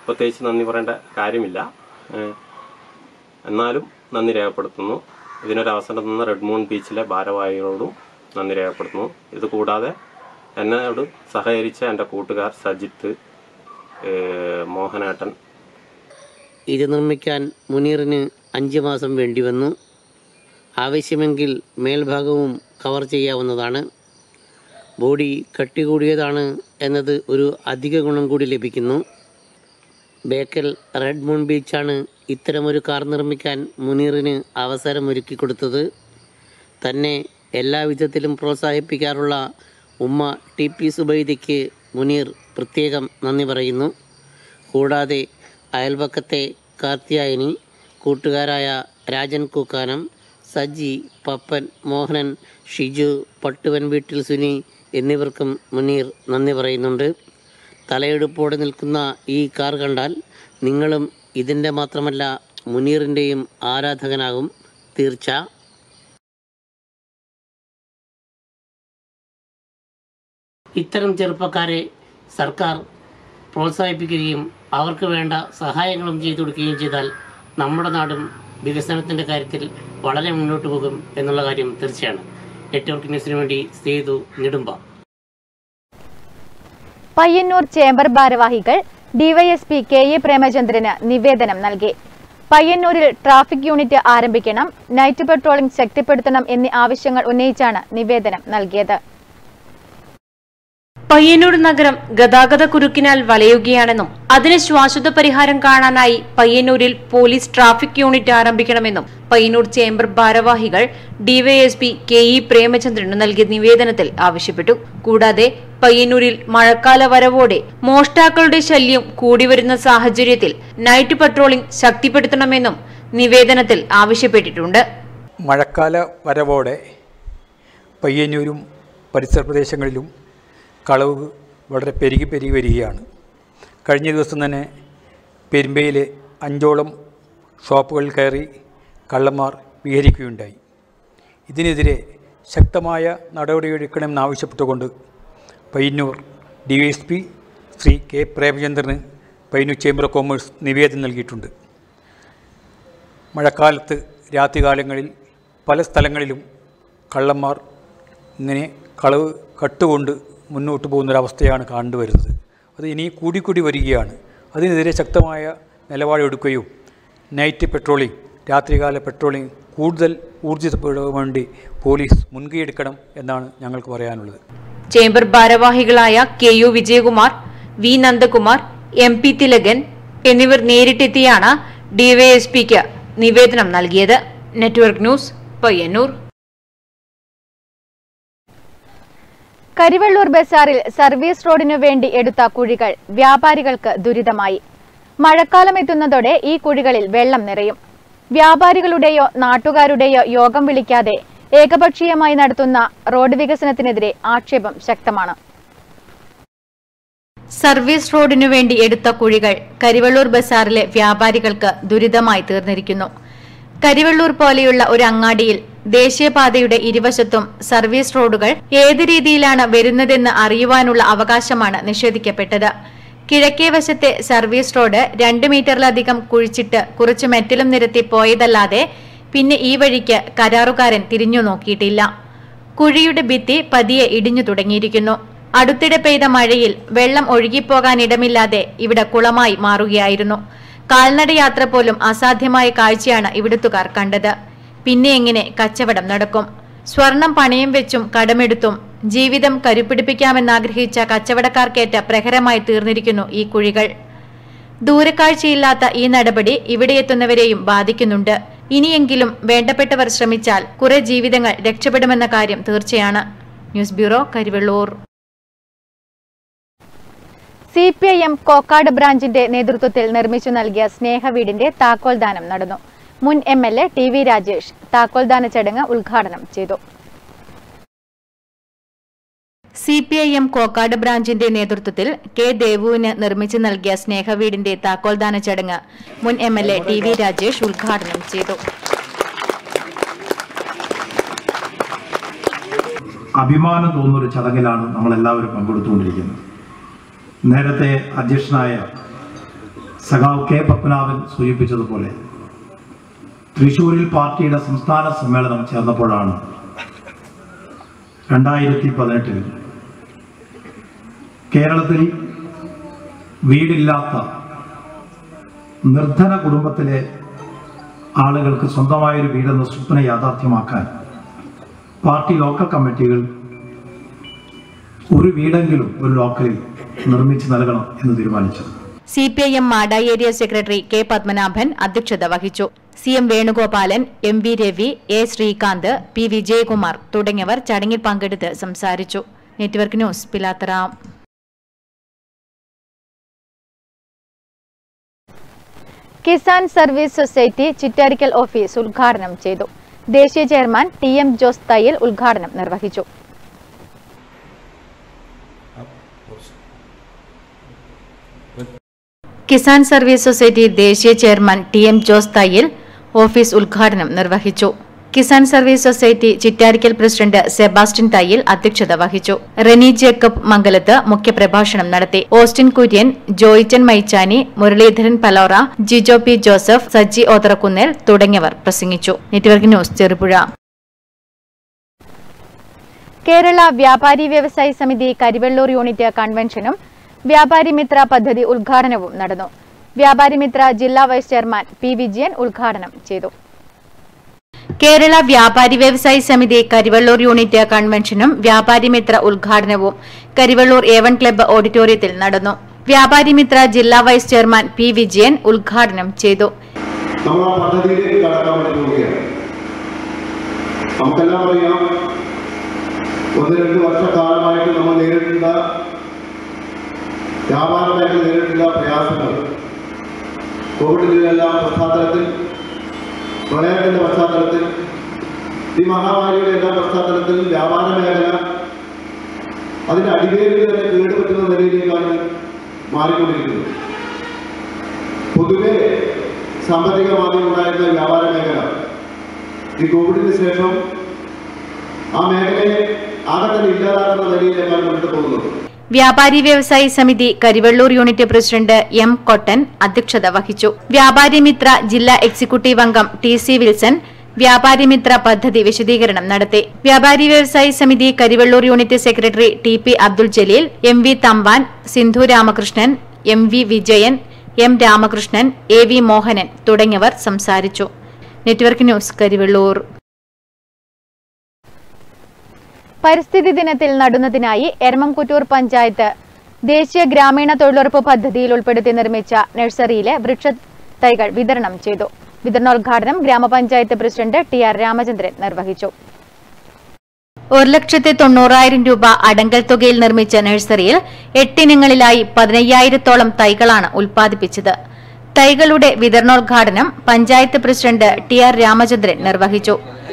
പ്രത്യേകിച്ച് നന്ദി പറയേണ്ട കാര്യമില്ല ഏഹ് എന്നാലും നന്ദി രേഖപ്പെടുത്തുന്നു ഇതിനൊരു അവസരം തന്ന റെഡ് മൂൺ ബീച്ചിലെ ഭാരവാഹികളോടും നന്ദി രേഖപ്പെടുത്തുന്നു ഇത് കൂടാതെ എന്നോട് സഹകരിച്ച എൻ്റെ കൂട്ടുകാർ സജിത്ത് ഏഹ് മോഹനേട്ടൻ ഇത് നിർമ്മിക്കാൻ മുനീറിന് അഞ്ച് മാസം വേണ്ടിവന്നു ആവശ്യമെങ്കിൽ മേൽഭാഗവും കവർ ചെയ്യാവുന്നതാണ് ബോഡി കട്ടി കൂടിയതാണ് എന്നത് ഒരു അധിക ഗുണം കൂടി ലഭിക്കുന്നു ബേക്കൽ റെഡ് മൂൺ ബീച്ചാണ് ഇത്തരമൊരു കാർ നിർമ്മിക്കാൻ മുനീറിന് അവസരമൊരുക്കി കൊടുത്തത് തന്നെ എല്ലാ വിധത്തിലും പ്രോത്സാഹിപ്പിക്കാറുള്ള ഉമ്മ ടി പി സുബൈദയ്ക്ക് മുനീർ പ്രത്യേകം നന്ദി പറയുന്നു കൂടാതെ അയൽപക്കത്തെ കാർത്യായനി കൂട്ടുകാരായ രാജൻ കൂക്കാനം സജി പപ്പൻ മോഹനൻ ഷിജു പട്ടുവൻ വീട്ടിൽ സുനി എന്നിവർക്കും മുനീർ നന്ദി പറയുന്നുണ്ട് തലയെടുപ്പോടെ നിൽക്കുന്ന ഈ കാർ കണ്ടാൽ നിങ്ങളും ഇതിൻ്റെ മാത്രമല്ല മുനീറിൻ്റെയും ആരാധകനാകും തീർച്ച ഇത്തരം ചെറുപ്പക്കാരെ സർക്കാർ പ്രോത്സാഹിപ്പിക്കുകയും അവർക്ക് വേണ്ട സഹായങ്ങളും ചെയ്തു കൊടുക്കുകയും ചെയ്താൽ നമ്മുടെ നാടും വികസനത്തിൻ്റെ കാര്യത്തിൽ വളരെ മുന്നോട്ട് പോകും എന്നുള്ള കാര്യം തീർച്ചയാണ് നെറ്റ്വർക്ക് ന്യൂസിന് വേണ്ടി സേതു നെടുമ്പ പയ്യന്നൂർ ചേംബർ ഭാരവാഹികൾ ഡിവൈഎസ്പി കെ എ പ്രേമചന്ദ്രന് നിവേദനം നൽകി പയ്യന്നൂരിൽ ട്രാഫിക് യൂണിറ്റ് ആരംഭിക്കണം നൈറ്റ് പെട്രോളിംഗ് ശക്തിപ്പെടുത്തണം എന്നീ ആവശ്യങ്ങൾ ഉന്നയിച്ചാണ് നിവേദനം നൽകിയത് പയ്യന്നൂർ നഗരം ഗതാഗത കുരുക്കിനാൽ വലയുകയാണെന്നും അതിന് ശാശ്വത പരിഹാരം കാണാനായി പയ്യന്നൂരിൽ പോലീസ് ട്രാഫിക് യൂണിറ്റ് ആരംഭിക്കണമെന്നും പയ്യന്നൂർ ചേംബർ ഭാരവാഹികൾ ഡിവൈഎസ്പി കെ ഇ പ്രേമചന്ദ്രന് നൽകിയ നിവേദനത്തിൽ ആവശ്യപ്പെട്ടു കൂടാതെ പയ്യന്നൂരിൽ മഴക്കാല വരവോടെ മോഷ്ടാക്കളുടെ ശല്യം കൂടിവരുന്ന സാഹചര്യത്തിൽ നൈറ്റ് പട്രോളിംഗ് ശക്തിപ്പെടുത്തണമെന്നും നിവേദനത്തിൽ ആവശ്യപ്പെട്ടിട്ടുണ്ട് മഴക്കാല വരവോടെ പയ്യന്നൂരും പരിസര പ്രദേശങ്ങളിലും കളവ് വളരെ പെരുകി പെരുകി വരികയാണ് കഴിഞ്ഞ ദിവസം തന്നെ പെരുമ്പയിലെ അഞ്ചോളം ഷോപ്പുകളിൽ കയറി കള്ളന്മാർ വിഹരിക്കുകയുണ്ടായി ഇതിനെതിരെ ശക്തമായ നടപടിയെടുക്കണമെന്നാവശ്യപ്പെട്ടുകൊണ്ട് Payyanur D S P Shri K പ്രേമചന്ദ്രന് പയ്യന്നൂർ ചേംബർ ഓഫ് കോമേഴ്സ് നിവേദനം നൽകിയിട്ടുണ്ട് മഴക്കാലത്ത് രാത്രികാലങ്ങളിൽ പല സ്ഥലങ്ങളിലും കള്ളന്മാർ ഇങ്ങനെ കളവ് കട്ടുകൊണ്ട് മുന്നോട്ട് പോകുന്നൊരവസ്ഥയാണ് കണ്ടുവരുന്നത് അത് ഇനി കൂടിക്കൂടി വരികയാണ് അതിനെതിരെ ശക്തമായ നിലപാടെടുക്കുകയും നൈറ്റ് പെട്രോളിംഗ് രാത്രികാല പെട്രോളിംഗ് കൂടുതൽ ഊർജിതപ്പെടാൻ വേണ്ടി പോലീസ് മുൻകൈയെടുക്കണം എന്നാണ് ഞങ്ങൾക്ക് പറയാനുള്ളത് ചേംബർ ഭാരവാഹികളായ K U Vijayakumar V Nandakumar M P Thilakan എന്നിവർ നേരിട്ടെത്തിയാണ് ഡിവൈഎസ്പിക്ക് നിവേദനം നൽകിയത് നെറ്റ്വർക്ക് ന്യൂസ് പയ്യന്നൂർ കരിവെള്ളൂർ ബസാറിൽ സർവീസ് റോഡിനു വേണ്ടി എടുത്ത കുഴികൾ വ്യാപാരികൾക്ക് ദുരിതമായി മഴക്കാലം എത്തുന്നതോടെ ഈ കുഴികളിൽ വെള്ളം നിറയും വ്യാപാരികളുടെയോ നാട്ടുകാരുടെയോ യോഗം വിളിക്കാതെ ഏകപക്ഷീയമായി നടത്തുന്ന റോഡ് വികസനത്തിനെതിരെ ആക്ഷേപം ശക്തമാണ് സർവീസ് റോഡിനു വേണ്ടി എടുത്ത കുഴികൾ കരിവള്ളൂർ ബസാറിലെ വ്യാപാരികൾക്ക് ദുരിതമായി തീർന്നിരിക്കുന്നു കരിവള്ളൂർ പോലെയുള്ള ഒരു അങ്ങാടിയിൽ ദേശീയപാതയുടെ ഇരുവശത്തും സർവീസ് റോഡുകൾ ഏത് രീതിയിലാണ് വരുന്നതെന്ന് അറിയുവാനുള്ള അവകാശമാണ് നിഷേധിക്കപ്പെട്ടത് കിഴക്കേ വശത്തെ സർവീസ് റോഡ് രണ്ട് മീറ്ററിലധികം കുഴിച്ചിട്ട് കുറച്ച് മെറ്റലും നിരത്തി പോയതല്ലാതെ പിന്നെ ഈ വഴിക്ക് കരാറുകാരൻ തിരിഞ്ഞു നോക്കിയിട്ടില്ല കുഴിയുടെ ഭിത്തി പതിയെ ഇടിഞ്ഞു തുടങ്ങിയിരിക്കുന്നു അടുത്തിടെ പെയ്ത മഴയിൽ വെള്ളം ഒഴുകിപ്പോകാനിടമില്ലാതെ ഇവിടെ കുളമായി മാറുകയായിരുന്നു കാൽനട യാത്ര പോലും അസാധ്യമായ കാഴ്ചയാണ് ഇവിടുത്തുകാർ കണ്ടത് പിന്നെ എങ്ങനെ കച്ചവടം നടക്കും സ്വർണം പണയം വെച്ചും കടമെടുത്തും ജീവിതം കരുപിടിപ്പിക്കാമെന്നാഗ്രഹിച്ച കച്ചവടക്കാർക്കേറ്റ പ്രഹരമായി തീർന്നിരിക്കുന്നു ഈ കുഴികൾ ദൂരക്കാഴ്ചയില്ലാത്ത ഈ നടപടി ഇവിടെ എത്തുന്നവരെയും ബാധിക്കുന്നുണ്ട് ഇനിയെങ്കിലും വേണ്ടപ്പെട്ടവർ ശ്രമിച്ചാൽ കുറെ ജീവിതങ്ങൾ രക്ഷപ്പെടുമെന്ന കാര്യം തീർച്ചയാണ് news bureau Karivellur C P I M Kokkad ബ്രാഞ്ചിന്റെ നേതൃത്വത്തിൽ നിർമ്മിച്ചു നൽകിയ സ്നേഹവീടിന്റെ താക്കോൽദാനം നടന്നു മുൻ M L A T V Rajesh താക്കോൽദാന ചടങ്ങ് ഉദ്ഘാടനം ചെയ്തു C P I M Kokkad ബ്രാഞ്ചിന്റെ നേതൃത്വത്തിൽ കെ ദേവുവിന് നിർമ്മിച്ചു നൽകിയ സ്നേഹവീടിന്റെ താക്കോൽദാന ചടങ്ങ് മുൻ M L A T V Rajesh ഉദ്ഘാടനം ചെയ്തു അഭിമാനം തോന്നുന്ന ഒരു ചടങ്ങിലാണ് നമ്മൾ എല്ലാവരും പങ്കെടുത്തുകൊണ്ടിരിക്കുന്നത് നേരത്തെ അധ്യക്ഷനായ സഖാവ് കെ പത്മനാഭൻ സൂചിപ്പിച്ചതുപോലെ തൃശൂരിൽ പാർട്ടിയുടെ സംസ്ഥാന സമ്മേളനം ചേർന്നപ്പോഴാണ് രണ്ടായിരത്തി പതിനെട്ടിൽ കേരളത്തിൽ വീടില്ലാത്ത നിർധന കുടുംബത്തിലെ ആളുകൾക്ക് സ്വന്തമായൊരു വീടെന്ന സ്വപ്ന യാഥാർത്ഥ്യമാക്കാൻ പാർട്ടി ലോക്കൽ കമ്മിറ്റികൾ ഒരു വീടെങ്കിലും ഒരു ലോക്കലിൽ നിർമ്മിച്ച് നൽകണം എന്ന് തീരുമാനിച്ചത് C P I M Mada area secretary K Padmanabhan അധ്യക്ഷത വഹിച്ചു C M Venugopalan M V Ravi A Sreekanth P Vijayakumar തുടങ്ങിയവർ ചടങ്ങിൽ പങ്കെടുത്ത് സംസാരിച്ചു network news Pilathara Kisan service society Chittarikkal office ഉദ്ഘാടനം ചെയ്തു ദേശീയ chairman T M Jose Thayyil ഉദ്ഘാടനം നിർവഹിച്ചു കിസാൻ സർവീസ് സൊസൈറ്റി ദേശീയ chairman T M Jose Thayyil office ഉദ്ഘാടനം നിർവഹിച്ചു Kisan service society Chittarikkal president Sebastian Thayyil അധ്യക്ഷത വഹിച്ചു റെനി ജേക്കബ് മംഗലത്ത് മുഖ്യപ്രഭാഷണം നടത്തി ഓസ്റ്റിൻ കുര്യൻ ജോയിച്ചൻ മൈച്ചാനി മുരളീധരൻ പലോറ ജിജോ പി ജോസഫ് സജ്ജി ഓതറക്കുന്നേൽ തുടങ്ങിയവർ പ്രസംഗിച്ചു നെറ്റ്വർക്ക് ന്യൂസ് ചെറുപുഴ കേരള വ്യാപാരി വ്യവസായി സമിതി കരിവെള്ളൂർ യൂണിറ്റ് കൺവെൻഷനും വ്യാപാരി മിത്ര പദ്ധതി ഉദ്ഘാടനവും നടന്നു വ്യാപാരി മിത്ര ജില്ലാ വൈസ് ചെയർമാൻ പി വിജയൻ ഉദ്ഘാടനം ചെയ്തു കേരള വ്യാപാരി വ്യവസായി സമിതി കരിവള്ളൂർ യൂണിറ്റ് കൺവെൻഷനും വ്യാപാരി മിത്ര ഉദ്ഘാടനവും കരിവള്ളൂർ എ വൺ ക്ലബ്ബ് ഓഡിറ്റോറിയത്തിൽ നടന്നു വ്യാപാരി മിത്ര ജില്ലാ വൈസ് ചെയർമാൻ പി വിജയൻ ഉദ്ഘാടനം ചെയ്തു നമ്മൾ ആ പദ്ധതിയിലേക്ക് കടക്കാൻ വേണ്ടി പോവുകയാണ് നമുക്കെല്ലാം അറിയാം ഒന്ന് രണ്ട് വർഷക്കാലമായിട്ട് നമ്മൾ നേരിട്ടുള്ള വ്യാപാര മേഖല നേരിട്ടുള്ള പ്രയാസങ്ങൾ കോവിഡിന്റെ എല്ലാം പശ്ചാത്തലത്തിൽ പ്രളയത്തിന്റെ പശ്ചാത്തലത്തിൽ ഈ മഹാമാരിയുടെ എല്ലാം പശ്ചാത്തലത്തിൽ വ്യാപാര മേഖല അതിന്റെ അടിവേരിൽ തന്നെ കേടുപറ്റുന്ന നിലയിലേക്കാണ് മാറിക്കൊണ്ടിരിക്കുന്നത് പൊതുവെ സാമ്പത്തികമായി ഉണ്ടായിരുന്ന വ്യാപാര മേഖല ഈ കോവിഡിന് ശേഷം ആ മേഖലയെ ആകെ തന്നെ ഇല്ലാതാക്കുന്ന നിലയിലേക്കാണ് മുന്നോട്ട് പോകുന്നത് വ്യാപാരി വ്യവസായി സമിതി Karivellur unit president M Kottan അധ്യക്ഷത വഹിച്ചു വ്യാപാരി മിത്ര ജില്ലാ എക്സിക്യൂട്ടീവ് അംഗം ടി സി വിൽസൺ വ്യാപാരി മിത്ര പദ്ധതി വിശദീകരണം നടത്തി വ്യാപാരി വ്യവസായി സമിതി Karivellur unit secretary T P Abdul Jaleel M V Thampan Sindhu Ramakrishnan M V Vijayan M Ramakrishnan A V Mohanan തുടങ്ങിയവർ സംസാരിച്ചു നെറ്റ്വർക്ക് ന്യൂസ് കരിവള്ളൂർ പരിസ്ഥിതി ദിനത്തിൽ നടുന്നതിനായി എരമംകുറ്റൂർ പഞ്ചായത്ത് ദേശീയ ഗ്രാമീണ തൊഴിലുറപ്പ് പദ്ധതിയിൽ ഉൾപ്പെടുത്തി നിർമ്മിച്ച നഴ്സറിയിലെ വൃക്ഷ തൈകൾ വിതരണം ചെയ്തു വിതരണോദ്ഘാടനം ഗ്രാമപഞ്ചായത്ത് പ്രസിഡന്റ് ടി ആർ രാമചന്ദ്രൻ നിർവഹിച്ചു ഒരു ലക്ഷത്തി തൊണ്ണൂറായിരം രൂപ അടങ്കൽ തുകയിൽ നിർമ്മിച്ച നഴ്സറിയിൽ എട്ടിനങ്ങളിലായി പതിനയ്യായിരത്തോളം തൈകളാണ് ഉൽപ്പാദിപ്പിച്ചത് തൈകളുടെ വിതരണോദ്ഘാടനം panchayat president T R Ramachandran നിർവഹിച്ചു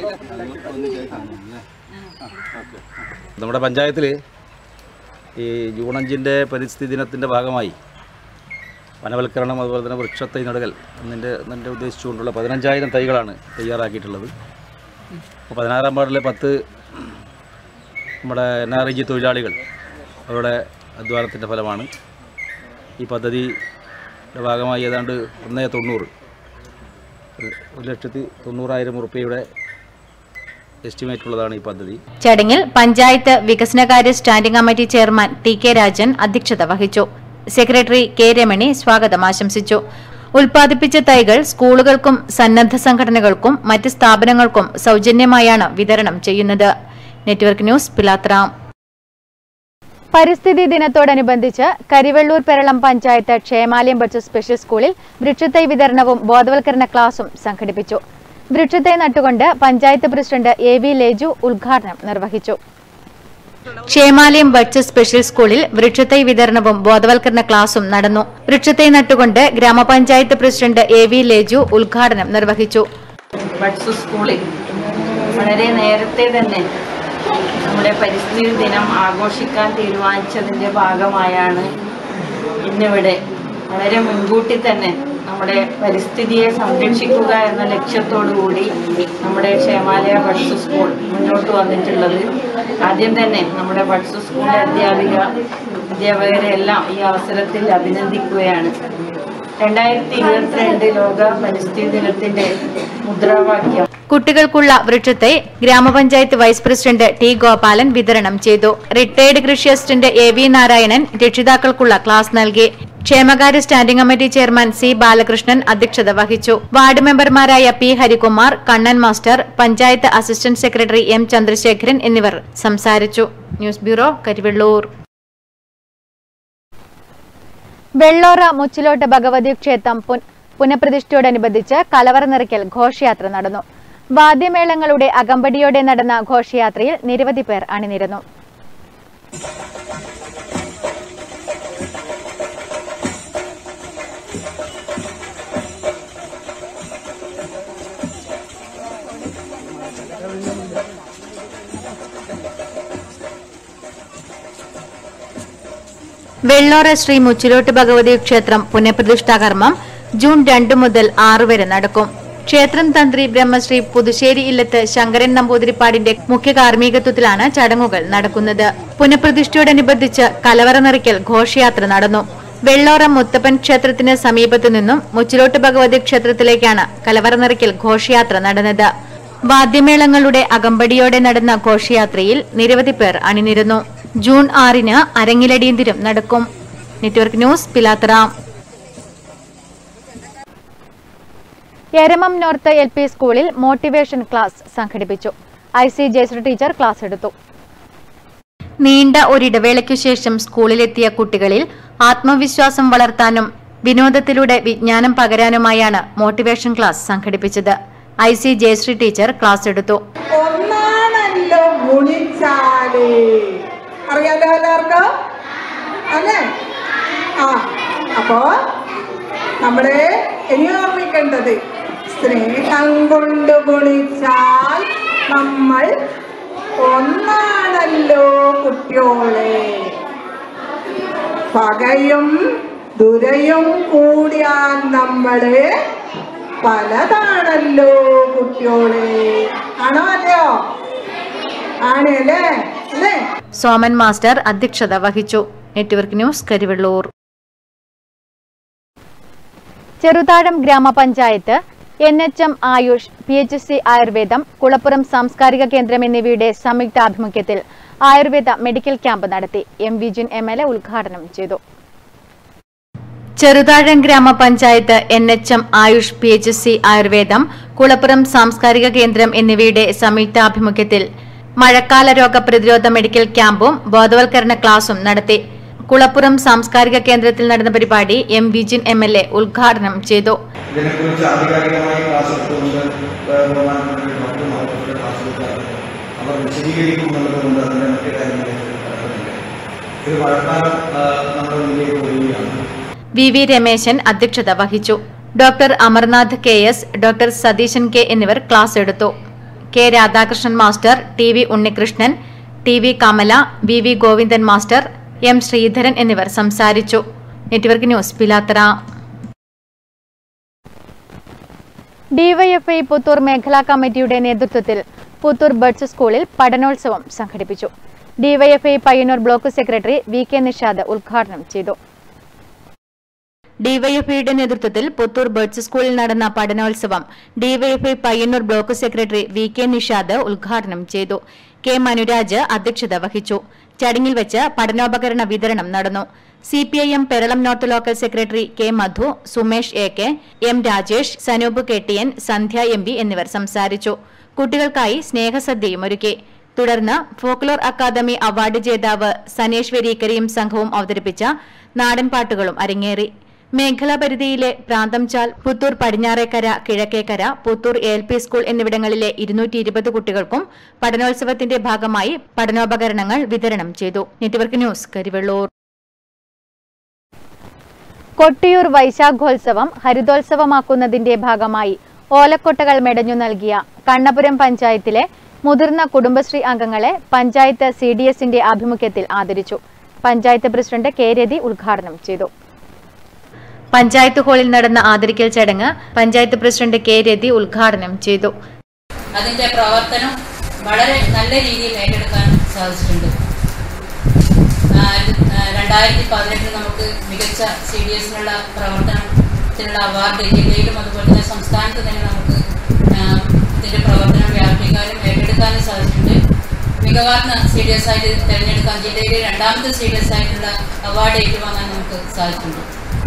നമ്മുടെ പഞ്ചായത്തിൽ ഈ ജൂൺ അഞ്ചിൻ്റെ പരിസ്ഥിതി ദിനത്തിൻ്റെ ഭാഗമായി വനവൽക്കരണം അതുപോലെ തന്നെ വൃക്ഷത്തൈ നടുകൽ എന്നിൻ്റെ എന്നിൻ്റെ ഉദ്ദേശിച്ചുകൊണ്ടുള്ള പതിനഞ്ചായിരം തൈകളാണ് തയ്യാറാക്കിയിട്ടുള്ളത് അപ്പോൾ പതിനാറാം വാർഡിലെ പത്ത് നമ്മുടെ എൻ ആർ ഐ ജി തൊഴിലാളികൾ അവരുടെ അധ്വാനത്തിൻ്റെ ഫലമാണ് ഈ പദ്ധതിയുടെ ഭാഗമായി ഏതാണ്ട് ഒന്നേ തൊണ്ണൂറ് ഒരു ലക്ഷത്തി തൊണ്ണൂറായിരം ഉറുപ്പ്യയുടെ എസ്റ്റിമേറ്റ് ഉള്ളതാണ് ഈ പദ്ധതി ചടങ്ങിൽ പഞ്ചായത്ത് വികസനകാര്യ standing committee chairman T K Rajan അധ്യക്ഷത വഹിച്ചു സെക്രട്ടറി കെ രമണി സ്വാഗതം ആശംസിച്ചു ഉൽപ്പാദിപ്പിച്ച തൈകൾ സ്കൂളുകൾക്കും സന്നദ്ധ സംഘടനകൾക്കും മറ്റ് സ്ഥാപനങ്ങൾക്കും സൗജന്യമായാണ് വിതരണം ചെയ്യുന്നത് നെറ്റ്വർക്ക് ന്യൂസ് പിലാത്ര പരിസ്ഥിതി ദിനത്തോടനുബന്ധിച്ച് കരിവെള്ളൂർ പെരളം പഞ്ചായത്ത് ക്ഷേമാലയം ബഡ്സ് സ്പെഷ്യൽ സ്കൂളിൽ വൃക്ഷത്തൈ വിതരണവും ബോധവൽക്കരണ ക്ലാസും സംഘടിപ്പിച്ചു വൃക്ഷത്തൈ നട്ടുകൊണ്ട് panchayat president A V Leju ഉദ്ഘാടനം നിർവഹിച്ചു ക്ഷേമാലയം ബഡ്സ് സ്പെഷ്യൽ സ്കൂളിൽ വൃക്ഷത്തൈ വിതരണവും ബോധവൽക്കരണ ക്ലാസും നടന്നു വൃക്ഷത്തൈ നട്ടുകൊണ്ട് ഗ്രാമപഞ്ചായത്ത് പ്രസിഡന്റ് എ വി ലേജു ഉദ്ഘാടനം നിർവഹിച്ചു ബഡ്സ് സ്കൂളിൽ വളരെ നേരത്തെ തന്നെ നമ്മുടെ പരിസ്ഥിതി ദിനം ആഘോഷിക്കാൻ തീരുമാനിച്ചതിൻ്റെ ഭാഗമായാണ് ഇന്നിവിടെ വളരെ മുൻകൂട്ടി തന്നെ നമ്മുടെ പരിസ്ഥിതിയെ സംരക്ഷിക്കുക എന്ന ലക്ഷ്യത്തോടു കൂടി നമ്മുടെ ക്ഷേമാലയ ബഡ്സ് സ്കൂൾ മുന്നോട്ട് വന്നിട്ടുള്ളത് ആദ്യം തന്നെ നമ്മുടെ ബഡ്സ് സ്കൂളിലെ അധ്യാപിക അധ്യാപകരെ എല്ലാം ഈ അവസരത്തിൽ അഭിനന്ദിക്കുകയാണ് രണ്ടായിരത്തി ഇരുപത്തിരണ്ട് ലോക പരിസ്ഥിതി ദിനത്തിന്റെ മുദ്രാവാക്യം കുട്ടികൾക്കുള്ള വൃക്ഷത്തെ ഗ്രാമപഞ്ചായത്ത് വൈസ് പ്രസിഡന്റ് ടി ഗോപാലൻ വിതരണം ചെയ്തു റിട്ടയർഡ് കൃഷി അസിസ്റ്റന്റ് എ വി നാരായണൻ രക്ഷിതാക്കൾക്കുള്ള ക്ലാസ് നൽകി ക്ഷേമകാര്യ standing committee chairman C Balakrishnan അധ്യക്ഷത വഹിച്ചു വാർഡ് മെമ്പർമാരായ P Harikumar Kannan master panchayat assistant secretary M Chandrasekharan എന്നിവർ സംസാരിച്ചു ന്യൂസ് ബ്യൂറോ കരിവെള്ളൂർ വെള്ളോറ മുച്ചിലോട്ട് ഭഗവതി ക്ഷേത്രം പുൻ- പുനഃപ്രതിഷ്ഠയോടനുബന്ധിച്ച് കലവറ നിറയ്ക്കൽ ഘോഷയാത്ര നടന്നു വാദ്യമേളങ്ങളുടെ അകമ്പടിയോടെ നടന്ന ഘോഷയാത്രയിൽ നിരവധി പേർ അണിനിരന്നു വെള്ളോറ ശ്രീ മുച്ചിലോട്ട് ഭഗവതി ക്ഷേത്രം പുനഃപ്രതിഷ്ഠാ കർമ്മം ജൂൺ രണ്ട് മുതൽ ആറ് വരെ നടക്കും ക്ഷേത്രം തന്ത്രി ബ്രഹ്മശ്രീ പുതുശ്ശേരി ഇല്ലത്ത് ശങ്കരൻ നമ്പൂതിരിപ്പാടിന്റെ മുഖ്യ കാർമ്മികത്വത്തിലാണ് ചടങ്ങുകൾ നടക്കുന്നത് പുനഃപ്രതിഷ്ഠയോടനുബന്ധിച്ച് കലവറ നിറയ്ക്കൽ ഘോഷയാത്ര നടന്നു വെള്ളോറ മുത്തപ്പൻ ക്ഷേത്രത്തിന് സമീപത്തു നിന്നും മുച്ചിലോട്ട് ഭഗവതി ക്ഷേത്രത്തിലേക്കാണ് കലവറ നിറയ്ക്കൽ ഘോഷയാത്ര നടന്നത് വാദ്യമേളങ്ങളുടെ അകമ്പടിയോടെ നടന്ന ഘോഷയാത്രയിൽ നിരവധി പേർ അണിനിരന്നു ജൂൺ ആറിന് അരങ്ങിലടിയന്തിരം നടക്കും network news Pilathara Eramam north L P സ്കൂളിൽ മോട്ടിവേഷൻ ക്ലാസ് സംഘടിപ്പിച്ചു I C Jayasree teacher class എടുത്തു നീണ്ട ഒരിടവേളയ്ക്കു ശേഷം സ്കൂളിലെത്തിയ കുട്ടികളിൽ ആത്മവിശ്വാസം വളർത്താനും വിനോദത്തിലൂടെ വിജ്ഞാനം പകരാനുമായാണ് മോട്ടിവേഷൻ ക്ലാസ് സംഘടിപ്പിച്ചത് I C Jayasree teacher class എടുത്തു ഒന്നാണല്ലോ ഗുണിച്ചാലേ അറിയാലോ എല്ലാവർക്കും അല്ലേ ആ അപ്പോ നമ്മള് ഇനി ഓർമ്മിക്കേണ്ടത് സ്നേഹം കൊണ്ട് ഗുണിച്ചാൽ നമ്മൾ ഒന്നാണല്ലോ കുട്ടിയോളെ പകയും ദുരയും കൂടിയാൽ നമ്മള് പലതാണല്ലോ കുട്ടിയോളെ ആണോ അല്ലയോ ആണല്ലേ അല്ലേ സോമൻ മാസ്റ്റർ അധ്യക്ഷത വഹിച്ചു നെറ്റ്വർക്ക് ന്യൂസ് കരിവെള്ളൂർ ചെറുതാഴം ഗ്രാമപഞ്ചായത്ത് N H M AYUSH P H C ആയുർവേദം കുളപ്പുറം സാംസ്കാരിക കേന്ദ്രം എന്നിവയുടെ സംയുക്താഭിമുഖ്യത്തിൽ ആയുർവേദ മെഡിക്കൽ ക്യാമ്പ് നടത്തി M Vijin M L A ഉദ്ഘാടനം ചെയ്തു ചെറുതാഴം ഗ്രാമപഞ്ചായത്ത് N H M AYUSH P H C ആയുർവേദം കുളപ്പുറം സാംസ്കാരിക കേന്ദ്രം എന്നിവയുടെ സംയുക്താഭിമുഖ്യത്തിൽ മഴക്കാല രോഗ പ്രതിരോധ മെഡിക്കൽ ക്യാമ്പും ബോധവൽക്കരണ ക്ലാസും നടത്തി കുളപ്പുറം സാംസ്കാരിക കേന്ദ്രത്തിൽ നടന്ന പരിപാടി M Vijin M L A ഉദ്ഘാടനം ചെയ്തു ഇതിനെക്കുറിച്ച് ആധികാരികമായി ക്ലാസ് എടുത്തുകൊണ്ട് ബഹുമാനപ്പെട്ട ഡോക്ടർ മാർക്കറ്റിലെ ക്ലാസ് എടുക്കാറുണ്ട് അവർ വിശദീകരിക്കുന്നുള്ളത് കൊണ്ട് അതിൻ്റെ മറ്റു കാര്യങ്ങളിലേക്ക് കടക്കുന്നില്ല ഇത് മഴക്കാലം ആ, നമ്മുടെ മുന്നിലേക്ക് വരികയാണ് വി വി രമേശൻ അധ്യക്ഷത വഹിച്ചു doctor Amarnath K S doctor Satheesan K എന്നിവർ ക്ലാസ് എടുത്തു K Radhakrishnan master T V Unnikrishnan T V Kamala V V Govindan master M Sreedharan എന്നിവർ സംസാരിച്ചു network news Pilathara DYFI Puthur മേഖലാ കമ്മിറ്റിയുടെ നേതൃത്വത്തിൽ പുത്തൂർ ബഡ്സ് സ്കൂളിൽ പഠനോത്സവം സംഘടിപ്പിച്ചു DYFI Payyanur block secretary V K Nishad ഉദ്ഘാടനം ചെയ്തു ഡിവൈഎഫ്ഐയുടെ നേതൃത്വത്തിൽ പുത്തൂർ ബഡ്സ് സ്കൂളിൽ നടന്ന പഠനോത്സവം DYFI Payyanur block secretary V K Nishad ഉദ്ഘാടനം ചെയ്തു കെ മനുരാജ് അധ്യക്ഷത വഹിച്ചു ചടങ്ങിൽ വെച്ച് പഠനോപകരണ വിതരണം നടന്നു C P I M Peralam north local secretary K Madhu Sumesh A K M Rajesh Sanoop K T N Sandhya M P എന്നിവർ സംസാരിച്ചു കുട്ടികൾക്കായി സ്നേഹസദ്യയും ഒരുക്കി തുടർന്ന് ഫോക്ലോർ അക്കാദമി അവാർഡ് ജേതാവ് സനേഷ് വെരീക്കരയും സംഘവും അവതരിപ്പിച്ച നാടൻ പാട്ടുകളും അരങ്ങേറി മേഖലാ പരിധിയിലെ Pranthamchal Puthur Padinjarekkara Kizhakkekkara Puthur A L P school എന്നിവിടങ്ങളിലെ ഇരുന്നൂറ്റി ഇരുപത് കുട്ടികൾക്കും പഠനോത്സവത്തിന്റെ ഭാഗമായി പഠനോപകരണങ്ങൾ വിതരണം ചെയ്തു നെറ്റ്വർക്ക് ന്യൂസ് കരിവെള്ളൂർ കൊട്ടിയൂർ വൈശാഖോത്സവം ഹരിതോത്സവമാക്കുന്നതിന്റെ ഭാഗമായി ഓലക്കൊട്ടകൾ മെടഞ്ഞു നൽകിയ കണ്ണപുരം പഞ്ചായത്തിലെ മുതിർന്ന കുടുംബശ്രീ അംഗങ്ങളെ പഞ്ചായത്ത് സി ഡി എസിന്റെ ആഭിമുഖ്യത്തിൽ ആദരിച്ചു പഞ്ചായത്ത് പ്രസിഡന്റ് കെ രതി ഉദ്ഘാടനം ചെയ്തു പഞ്ചായത്ത് ഹാളിൽ നടന്ന ആദരിക്കൽ ചടങ്ങ് പഞ്ചായത്ത് പ്രസിഡന്റ് കെ രതി ഉദ്ഘാടനം ചെയ്തു അതിന്റെ പ്രവർത്തനം വളരെ നല്ല രീതിയിൽ ഏറ്റെടുക്കാൻ സാധിച്ചിട്ടുണ്ട് ആ, ആ, രണ്ടായിരത്തി പതിനെട്ടിൽ നമുക്ക് മികച്ച സി ഡി എസിനുള്ള പ്രവർത്തനം ത്തിനുള്ള അവാർഡ് ജില്ലയിലും അതുപോലെ തന്നെ സംസ്ഥാനത്ത് തന്നെ നമുക്ക് ആ, ഇതിന്റെ പ്രവർത്തനം വ്യാപിപ്പിക്കാനും ഏറ്റെടുക്കാനും സാധിച്ചിട്ടുണ്ട് മികവാർന്ന സീരിയസ് ആയിട്ട് തിരഞ്ഞെടുക്കാൻ ജില്ലയിലെ രണ്ടാമത്തെ സീരിയസ് ആയിട്ടുള്ള അവാർഡ് ഏറ്റുവാങ്ങാൻ നമുക്ക് സാധിച്ചിട്ടുണ്ട്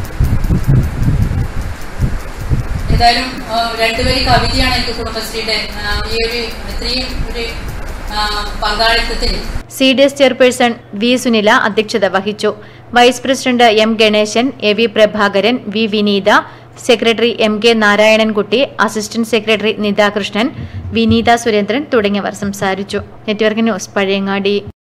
ഏതായാലും ആ, രണ്ടുപേരും കവിതയാണ് എനിക്ക് കുടുംബശ്രീയുടെ ആ, ഈ ഒരു ഇത്രയും ഒരു ആ, പങ്കാളിത്തത്തിൽ C D S chairperson V Sunila അധ്യക്ഷത വഹിച്ചു vice president M Ganeshan A V Prabhakaran V Vineetha secretary M K Narayanankutty assistant secretary Nithakrishnan Vineetha Surendran തുടങ്ങിയവർ സംസാരിച്ചു network news Pazhayangadi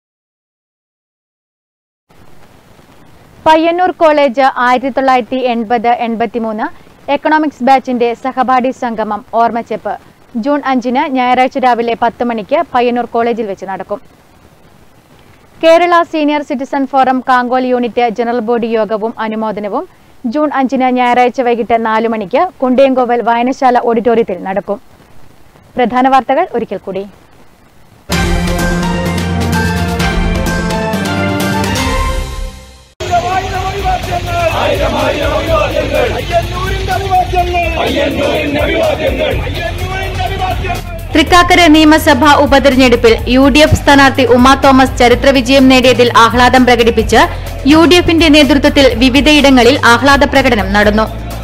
Payyanur college ആയിരത്തി തൊള്ളായിരത്തി എൺപത് എൺപത്തിമൂന്ന് എക്കണോമിക്സ് ബാച്ചിന്റെ സഹപാഠി സംഗമം ഓർമ്മച്ചെപ്പ് ജൂൺ അഞ്ചിന് ഞായറാഴ്ച രാവിലെ പത്ത് മണിക്ക് പയ്യന്നൂർ കോളേജിൽ വെച്ച് നടക്കും Kerala senior citizen forum Kankol unit general body യോഗവും അനുമോദനവും ജൂൺ അഞ്ചിന് ഞായറാഴ്ച വൈകിട്ട് നാലു മണിക്ക് കുണ്ടിയങ്കോവൽ വായനശാല ഓഡിറ്റോറിയത്തിൽ നടക്കും പ്രധാന വാർത്തകൾ ഒരിക്കൽ കൂടി ആയിരം ആയിരം അഭിവാദ്യങ്ങൾ അയ്യന്നൂരിന്റെ അഭിവാദ്യങ്ങൾ അയ്യന്നൂരിന്റെ അഭിവാദ്യങ്ങൾ അയ്യന്നൂരിന്റെ അഭിവാദ്യങ്ങൾ തൃക്കാക്കര നിയമസഭാ ഉപതെരഞ്ഞെടുപ്പിൽ യു ഡി എഫ് സ്ഥാനാർത്ഥി ഉമാ തോമസ് ചരിത്ര വിജയം നേടിയതിൽ ആഹ്ലാദം പ്രകടിപ്പിച്ച് യു ഡി എഫിന്റെ നേതൃത്വത്തിൽ വിവിധയിടങ്ങളിൽ ആഹ്ലാദ പ്രകടനം നടന്നു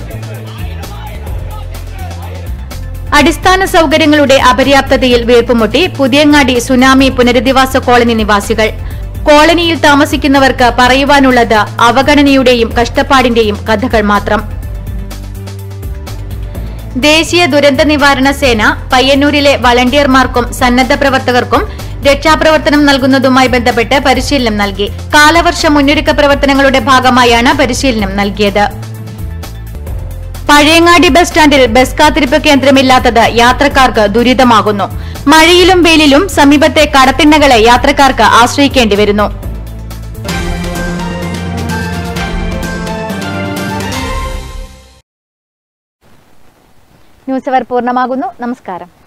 അടിസ്ഥാന സൗകര്യങ്ങളുടെ അപര്യാപ്തതയിൽ വീർപ്പുമുട്ടി പുതിയങ്ങാടി സുനാമി പുനരധിവാസ കോളനി നിവാസികൾ കോളനിയിൽ താമസിക്കുന്നവർക്ക് പറയുവാനുള്ളത് അവഗണനയുടെയും കഷ്ടപ്പാടിന്റെയും കഥകൾ മാത്രം ദേശീയ ദുരന്ത നിവാരണ സേന പയ്യന്നൂരിലെ വളണ്ടിയർമാർക്കും സന്നദ്ധ പ്രവർത്തകർക്കും രക്ഷാപ്രവർത്തനം നൽകുന്നതുമായി ബന്ധപ്പെട്ട് പരിശീലനം നൽകി കാലവർഷ മുന്നൊരുക്ക പ്രവർത്തനങ്ങളുടെ ഭാഗമായാണ് പരിശീലനം നൽകിയത് പഴയങ്ങാടി ബസ് സ്റ്റാൻഡിൽ ബസ് കാത്തിരിപ്പ് കേന്ദ്രമില്ലാത്തത് യാത്രക്കാർക്ക് ദുരിതമാകുന്നു മഴയിലും വെയിലിലും സമീപത്തെ കടത്തിണ്ണകളെ യാത്രക്കാർക്ക് ആശ്രയിക്കേണ്ടി വരുന്നു ന്യൂസ് അവർ പൂർണ്ണമാകുന്നു നമസ്കാരം